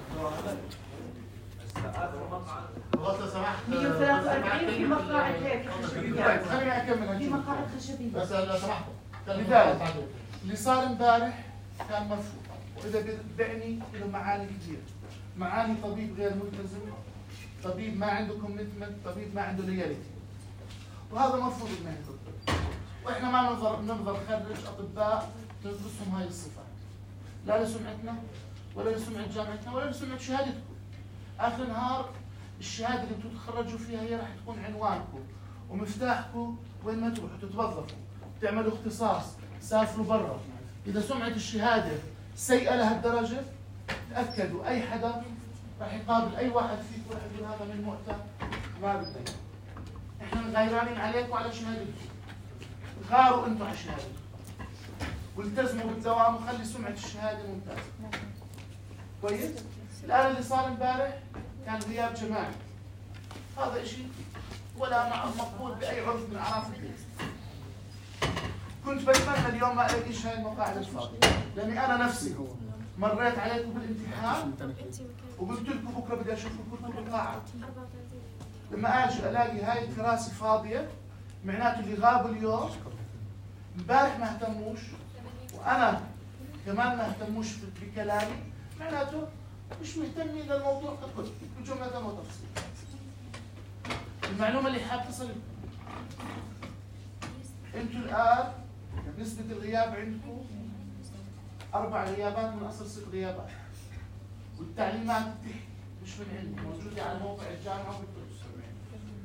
خلاص لو سمحت 143 في مقاعد هيك طيب خليني اكمل في هالجملة. مقاعد خشبيه بس لو سمحت لذلك اللي صار امبارح كان مرفوض واذا بعني له معاني كثير معاني طبيب غير ملتزم طبيب ما عنده كوميتمنت طبيب ما عنده ليالتي وهذا مرفوض بمهنه الطب واحنا ما بنقدر بنقدر نخرج اطباء تنقصهم هاي الصفات لا لسمعتنا ولا لسمعه جامعتنا ولا لسمعه شهادتكم اخر النهار الشهاده اللي انتم تتخرجوا فيها هي راح تكون عنوانكم ومفتاحكم وين ما تروحوا تتوظفوا تعملوا اختصاص تسافروا برا اذا سمعه الشهاده سيئه لهالدرجه تاكدوا اي حدا راح يقابل اي واحد فيكم راح يقول هذا من مؤتة ما بدي احنا غيرانين عليكم على شهادتكم غاروا انتم على شهادتكم والتزموا بالدوام وخلي سمعه الشهاده ممتازه كويس الان اللي صار امبارح كان غياب جماعي هذا شيء ولا مع- مقبول باي عرف من اعراف الدين كنت بتمنى اليوم ما الاقيش هاي المقاعد الفاضيه لاني انا نفسي مريت عليكم بالامتحان وقلت لكم بكره بدي اشوفكم كلكم بالقاعه لما اجي الاقي هاي الكراسي فاضيه معناته اللي غابوا اليوم امبارح ما اهتموش وانا كمان ما اهتموش بكلامي معناته مش مهتمين للموضوع ككل بجمله وتفصيل المعلومه اللي حاب تصل انتوا الان نسبه الغياب عندكم اربع غيابات من اصل ست غيابات والتعليمات بتحكي مش من عندي موجوده على موقع الجامعه وبالدروس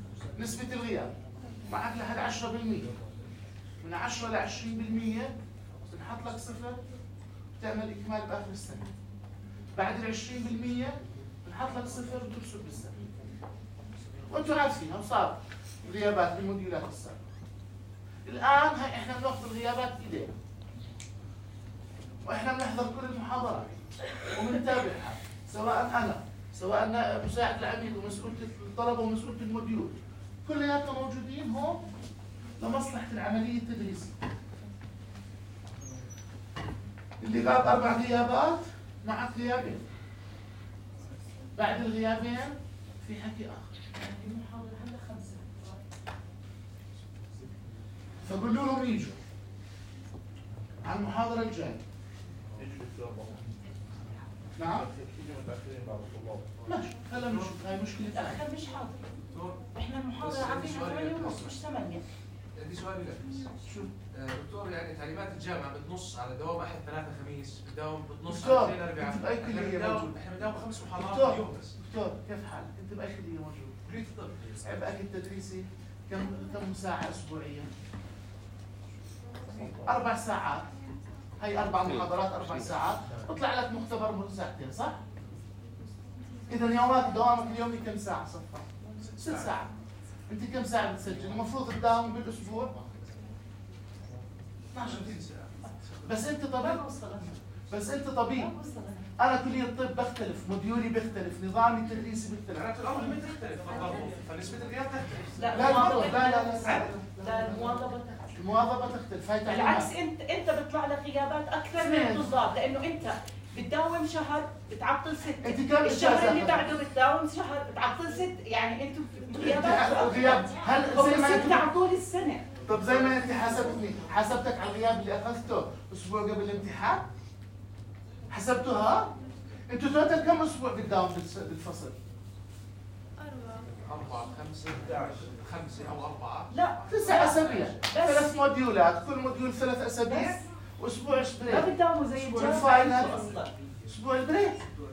نسبه الغياب معك لحد 10% من 10 ل 20% بنحط لك صفر بتعمل اكمال باخر السنه بعد ال 20% بنحط لك صفر بترسب بالسنه وانتم عارفين صار غيابات بالموديولات السابقه الان هاي احنا بناخذ الغيابات بايدينا واحنا بنحضر كل المحاضرات وبنتابعها سواء انا سواء أنا مساعد العميد ومسؤولة الطلبة ومسؤولة الموديول كلياتنا موجودين هون لمصلحة العملية التدريسية اللي غاب أربع غيابات معك غيابين بعد الغيابين في حكي آخر المحاضرة هلا خمسة فقولوا لهم يجوا على المحاضرة الجاية نعم ماشي هلا مش هاي مشكلة ثانية تأخر مش حاضر احنا المحاضرة عاملينها 8 ونص مش 8 عندي سؤال لك شو آه، دكتور يعني تعليمات الجامعه بتنص على دوام احد ثلاثة خميس بتداوم بتنص دكتور، على اثنين اربعاء أنت بأي احنا كلية بنداوم موجود؟ احنا بنداوم خمس محاضرات دكتور. في اليوم بس دكتور كيف حالك؟ أنت بأي كلية موجود؟ كلية الطب عبئك التدريسي كم كم ساعة أسبوعيا؟ أربع ساعات هي أربع محاضرات أربع ساعات بطلع لك مختبر من ساعتين صح؟ إذا يومك دوامك اليومي كم ساعة صفا؟ ست ساعات أنت كم ساعة بتسجل؟ المفروض تداوم بالأسبوع 12 ساعة بس أنت طبيب بس أنت طبيب أنا كلية الطب بختلف موديولي بيختلف نظامي التدريسي بيختلف معناته الامر ما تختلف بالضبط فنسبه الغياب تختلف لا لا المواظبة لا لا لا, لا. لا المواظبة تختلف. المواظبة تختلف هاي بالعكس تعليمات انت انت بيطلع لك غيابات اكثر من اثنين. الطلاب لانه انت بتداوم شهر بتعطل ست أنت كم الشهر إجازة اللي أخذت؟ بعده بتداوم شهر بتعطل ست يعني انتم غيابات الغياب هل هو زي ما ست انت على طول السنه طب زي ما انت حسبتني حسبتك على الغياب اللي اخذته اسبوع قبل الامتحان حسبتوها انتوا توتال كم اسبوع بتداوم بالس- بالفصل أربعة خمسة خمسة أو أربعة لا تسع اسابيع بس ثلاث موديولات كل موديول ثلاث اسابيع بس واسبوع ما بريك بتداوموا زي أسبوع الجامعه الفاينل. انتوا اصلا اسبوع البريك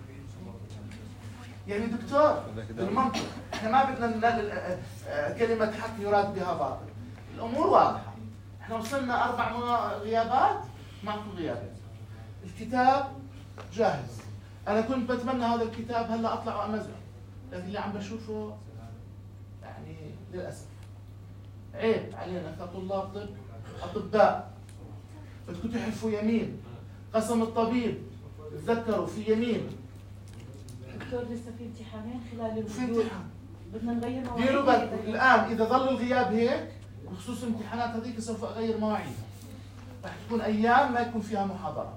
يعني دكتور بالمنطق احنا ما بدنا ننقل اه، اه، كلمة حق يراد بها باطل الامور واضحة احنا وصلنا اربع منا- غيابات معكم غيابين الكتاب جاهز انا كنت بتمنى هذا الكتاب هلا اطلع وامزعه لكن اللي عم بشوفه يعني للاسف عيب علينا كطلاب طب اطباء بدكم تحلفوا يمين قسم الطبيب تذكروا في يمين دكتور لسه في امتحانين خلال وفي الوجود امتحان بدنا نغير مواعيد ديروا بالكم الان اذا ظل الغياب هيك بخصوص الامتحانات هذيك سوف اغير مواعيدها راح تكون ايام ما يكون فيها محاضرات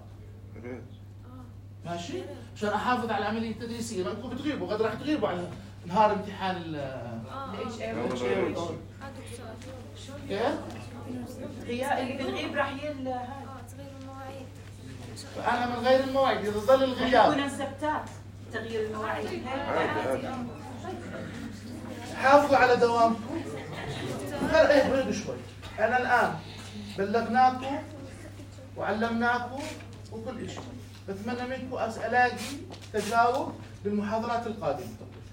ماشي عشان احافظ على العمليه التدريسيه ما انكم بتغيبوا غد راح تغيبوا على نهار امتحان ال الاتش ال اي كيف؟ غياب اللي بنغيب راح يل هاي تغيير المواعيد فانا من غير المواعيد اذا ظل الغياب كنا سبتات تغيير المواعيد هيك حافظوا على دوامكم خير ايه بعيدوا شوي انا الان بلغناكم وعلمناكم وكل شيء بتمنى منكم أس- الاقي تجاوب بالمحاضرات القادمه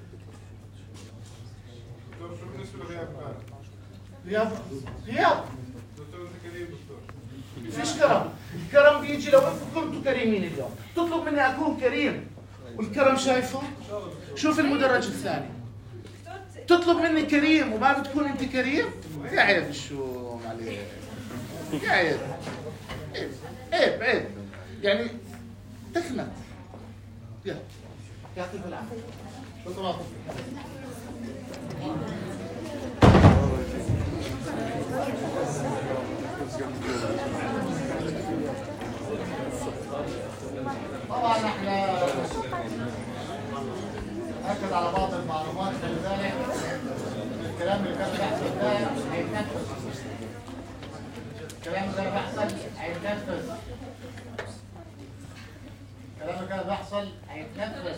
دكتور شو بالنسبه لغياب امبارح؟ غياب غياب دكتور انت كريم دكتور فيش كرم الكرم بيجي لو انتم كنتوا كريمين اليوم تطلب مني اكون كريم والكرم شايفه شوف المدرج الثاني تطلب مني كريم وما بتكون انت كريم يا عيب شو عليك يا عيب عيب عيب عيب يعني تخنت يلا يعطيك العافيه شكرا طبعا احنا اكد على بعض المعلومات خلي بالك الكلام اللي كان بيحصل ده هيتنفذ الكلام اللي كان بيحصل هيتنفذ الكلام اللي كان بيحصل هيتنفذ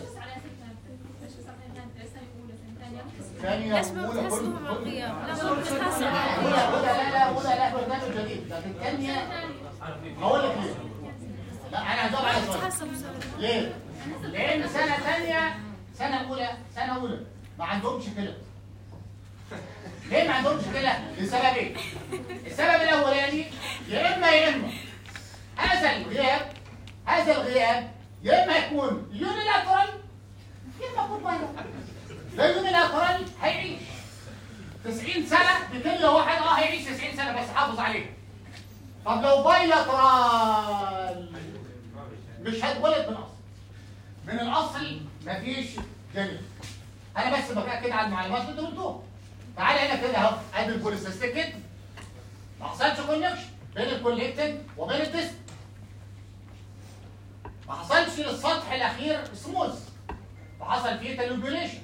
ثانية ليش ما أولى كل بتحسبهم على كل الغياب؟ لا ما بتحسب أولى أولى لا لا أولى لا برنامج جديد لكن الثانية هقول لك ليه لا أنا هجاوب على سؤال بتحسب ليه؟ لأن سنة ثانية سنة أولى سنة أولى ما عندهمش كده. ليه ما عندهمش كده؟ لسببين. السبب الأولاني يا إما يا إما هذا الغياب هذا الغياب يا اما يكون يونيلاترال يا اما يكون بايلاترال لا يونيلاترال هيعيش 90 سنه بكلمه واحد اه هيعيش 90 سنه بس حافظ عليها طب لو بايلاترال مش هيتولد من اصل من الاصل مفيش جنين انا بس بقى كده على المعلومات اللي انتوا قلتوها تعالى هنا كده اهو ادي البوليسيستيك كده ما حصلش كونكشن بين الكوليكتد وبين الديست ما حصلش للسطح الاخير سموث وحصل فيه تلوبيوليشن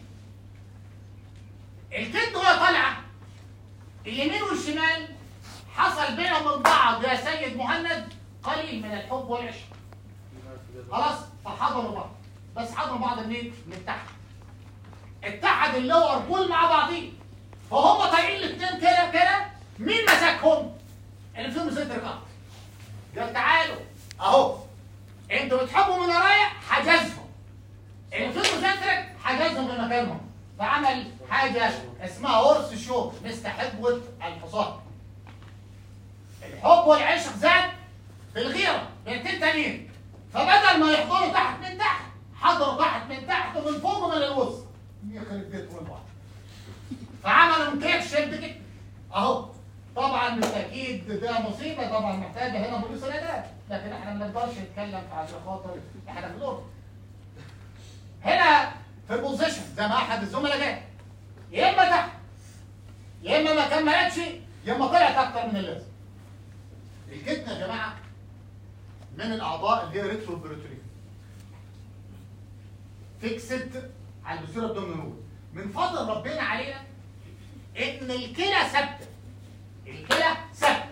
الكد وهي طالعه اليمين والشمال حصل بينهم من بعض يا سيد مهند قليل من الحب والعشق خلاص فحضروا بعض بس حضروا بعض منين؟ من تحت اتحد اللور بول مع بعضيه فهم طالعين الاثنين كده كده مين مسكهم؟ اللي فيهم ستر قط قال تعالوا اهو انتوا بتحبوا من ورايا حجزهم اللي فيهم ستر حجزهم في مكانهم فعمل حاجه اسمها هورس شو مستحبوة الحصان الحب والعشق زاد بالغيره بنتين تانيين فبدل ما يحضروا تحت من تحت حضروا تحت من تحت ومن فوق ومن الوسط يخرب بيتهم البعض فعملوا كيف شد كده اهو طبعا بالتاكيد ده مصيبه طبعا محتاجه هنا بوليس الاداء لكن احنا ما نقدرش نتكلم عشان خاطر احنا في الارض هنا في البوزيشن زي ما احد الزملاء جاي يا اما تحت يا اما ما كملتش يا اما طلعت اكتر من اللازم الكتنه يا جماعه من الاعضاء اللي هي ريترو بريتوري فيكسد على البسيره الدومينول من فضل ربنا علينا ان الكلى ثابته الكلى ثابته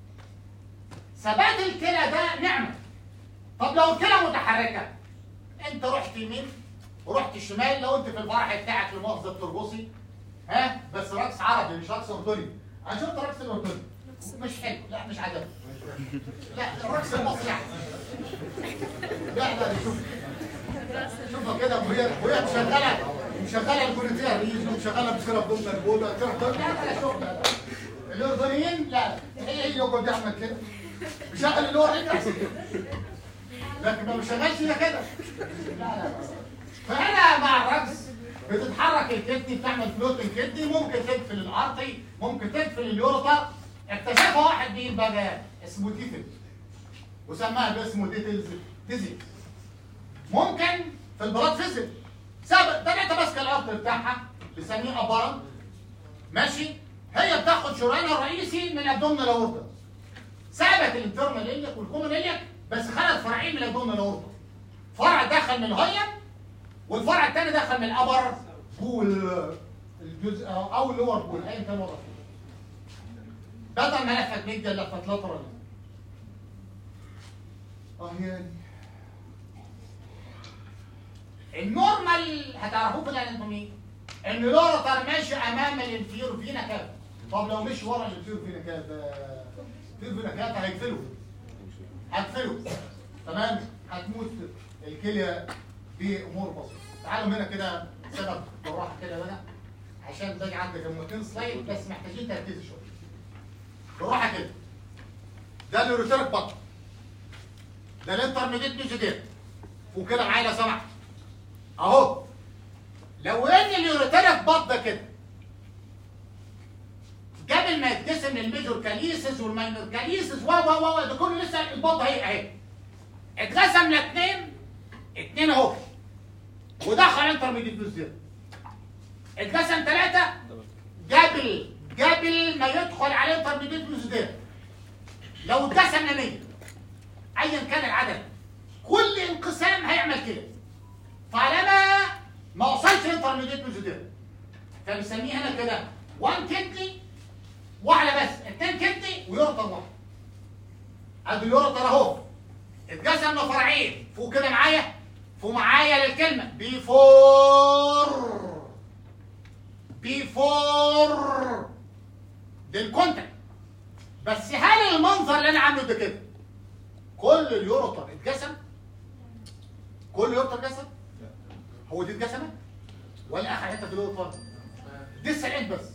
ثبات الكلى ده نعمه طب لو الكلى متحركه انت رحت يمين ورحت شمال لو انت في الفرح بتاعك لمؤاخذه بترقصي ها بس رقص عربي مش رقص اردني انا شفت رقص الاردني مش حلو لا مش عجبني لا الرقص المصري احسن لا لا شوف شوفها كده وهي وهي مشغله مشغله الكوريتيه ريز ومشغله بسيره بدون مربوطه لا لا شوف لا الاردنيين لا هي هي يقعد يعمل كده بيشغل اللور رجل احسن كده لكن ما بيشغلش هي كده لا لا فهنا مع الرقص بتتحرك الكدني بتعمل فلوت الكدني ممكن تقفل الارتي ممكن تقفل اليوروتر اكتشفها واحد مين بقى اسمه تيتل وسماها باسمه ديتلز ديزيز ممكن في البلاد فيزل سبب ده انت ماسكه العقل بتاعها بنسميه ابارن ماشي هي بتاخد شريانها الرئيسي من الابدومينال اورتا سابت الانترنال اليك والكومن اليك بس خدت فرعين من الابدومينال اورتا فرع دخل من الهيم والفرع الثاني دخل من الابر بول الجزء او اللور بول ايا كان وضعه بدل ما لفت ميديا لفت لاترال اه يعني النورمال هتعرفوه في الاناتومي ان لورتر ماشي امام الانفير فينا كده طب لو مشي ورا الانفير فينا كده الانفير فينا كده هيقفله هتقفله تمام هتموت الكليه بامور بسيطه تعالوا هنا كده سبب بالراحه كده بقى عشان باجي عندك الموتين سلايد بس محتاجين تركيز شويه بالراحه كده ده اليوروتيرك بطن ده الانترميديت ميزودير وكده معايا لو سمحت اهو لو ان اليوريتيرك بط ده كده قبل ما يتقسم للميجور كاليسس والماينور كاليسس و و و ده كله لسه البط اهي اهي اتقسم لاثنين اثنين اهو ودخل انترميديت ميزودير اتقسم ثلاثه قبل قبل ما يدخل على انترميديت ميزودير لو اتقسم ل 100 ايا كان العدد كل انقسام هيعمل كده طالما ما وصلش انترميديت ميزودير فبنسميه هنا كده 1 كدني واحده بس اثنين كدني ويورتر واحد ادي اليورتر اهو اتقسم لفرعين فوق كده معايا فوق معايا للكلمه بيفور بيفور للكونتاكت بس هل المنظر اللي انا عامله ده كده كل اليورتر اتقسم كل يورتر اتقسم هو دي اتقسمت ولا اخر حته في اليورتر دي السلعين بس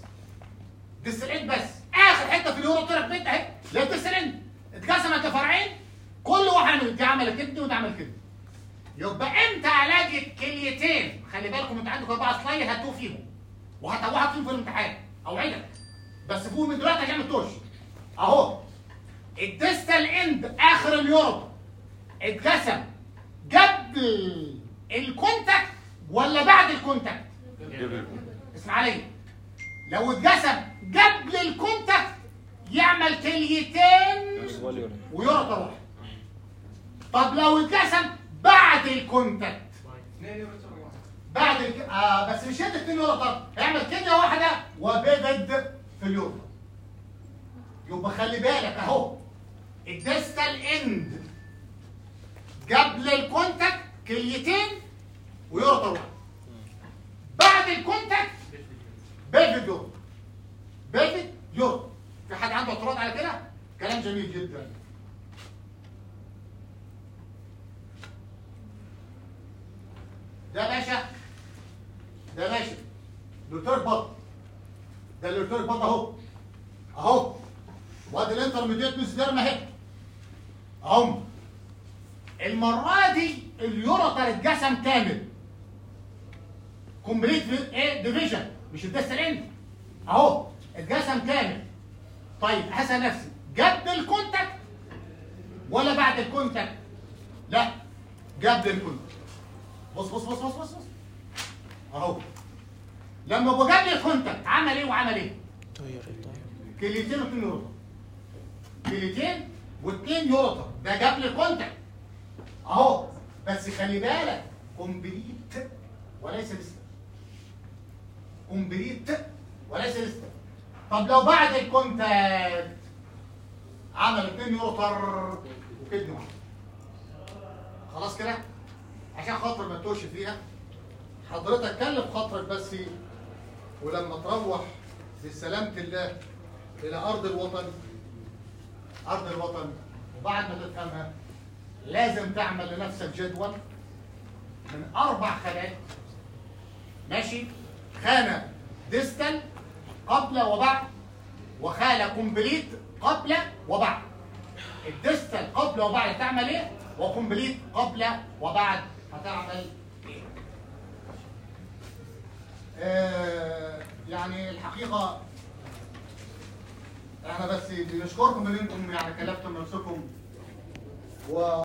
دي السلعين بس اخر حته في اليورتر بنت اهي لا دي السلعين اتقسمت لفرعين كل واحد دي عمل كده ودي عمل كده يبقى امتى علاج الكليتين خلي بالكم انت عندك اربعه سلايد هتوه فيهم وهتوعك فيهم في الامتحان اوعدك بس فوق من دلوقتي عشان ما تتوهش اهو الديستال اند اخر اليورو اتقسم قبل الكونتاكت ولا بعد الكونتاكت اسمع لي لو اتقسم قبل الكونتاكت يعمل كليتين ويورطر واحد طب لو اتقسم بعد الكونتاكت اثنين يورتر واحد بعد الك... آه بس مش هيد اتنين يورطر هيعمل كليه واحده وبيفد في اليورطر يبقى خلي بالك اهو الديستال اند قبل الكونتاكت كليتين ويورطر واحد بعد الكونتاكت بيفد يورطر بيفد يورطر في حد عنده اعتراض على كده؟ كلام جميل جدا ده يا باشا ده يا باشا لوتير بط ده اللوتير بط اهو اهو وادي الانترميديت ميزوديرما اهي اهو المره دي اليورتر اتجسم كامل كومبليت ايه ديفيجن مش الدستال اند اهو اتجسم كامل طيب هسأل نفسي قبل الكونتاكت ولا بعد الكونتاكت لا قبل الكونتاكت بص بص بص بص بص بص اهو لما ابو جاب لي الكونتاكت عمل ايه وعمل ايه؟ كليتين واثنين يورتر كليتين واثنين يورتر ده جاب لي الكونتاكت اهو بس خلي بالك كومبليت وليس لسه كومبليت وليس لسه طب لو بعد الكونتاكت عمل اثنين يورتر وكدني واحد خلاص كده عشان خاطر ما تتوهش فيها حضرتك كلف خاطرك بس ولما تروح بسلامة الله إلى أرض الوطن أرض الوطن وبعد ما تفهمها لازم تعمل لنفسك جدول من أربع خانات ماشي خانة ديستال قبل وبعد وخانة كومبليت قبل وبعد الديستال قبل وبعد تعمل ايه وكومبليت قبل وبعد هتعمل ايه آه يعني الحقيقة احنا بس بنشكركم ان انتم يعني كلفتم نفسكم و